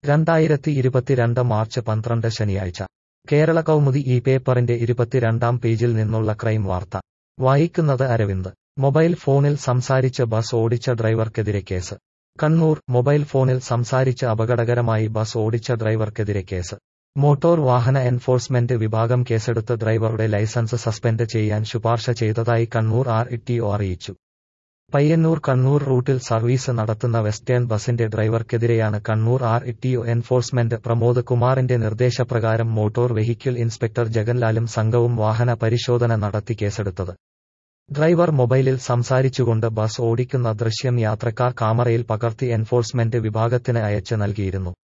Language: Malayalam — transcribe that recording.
രണ്ടായിരത്തി ഇരുപത്തിരണ്ട് മാർച്ച് പന്ത്രണ്ട് ശനിയാഴ്ച കേരള കൗമുദി ഈ പേപ്പറിന്റെ ഇരുപത്തിരണ്ടാം പേജിൽ നിന്നുള്ള ക്രൈം വാർത്ത വായിക്കുന്നത് അരവിന്ദ് മൊബൈൽ ഫോണിൽ സംസാരിച്ച് ബസ് ഓടിച്ച ഡ്രൈവർക്കെതിരെ കേസ് കണ്ണൂർ മൊബൈൽ ഫോണിൽ സംസാരിച്ച് അപകടകരമായി ബസ് ഓടിച്ച ഡ്രൈവർക്കെതിരെ കേസ് മോട്ടോർ വാഹന എൻഫോഴ്സ്മെന്റ് വിഭാഗം കേസെടുത്ത് ഡ്രൈവറുടെ ലൈസൻസ് സസ്പെൻഡ് ചെയ്യാൻ ശുപാർശ ചെയ്തതായി കണ്ണൂർ ആർ ഇടിഒ അറിയിച്ചു പയ്യന്നൂർ കണ്ണൂർ റൂട്ടിൽ സർവീസ് നടത്തുന്ന വെസ്റ്റേൺ ബസിന്റെ ഡ്രൈവർക്കെതിരെയാണ് Kannur R TO enforcement Pramod കുമാറിന്റെ നിർദ്ദേശപ്രകാരം മോട്ടോർ വെഹിക്കിൾ ഇൻസ്പെക്ടർ ജഗൻലാലും സംഘവും വാഹന പരിശോധന നടത്തി കേസെടുത്തത് ഡ്രൈവർ മൊബൈലിൽ സംസാരിച്ചുകൊണ്ട് ബസ് ഓടിക്കുന്ന ദൃശ്യം യാത്രക്കാർ കാമറയിൽ പകർത്തി എൻഫോഴ്സ്മെന്റ് വിഭാഗത്തിന് അയച്ച് നൽകിയിരുന്നു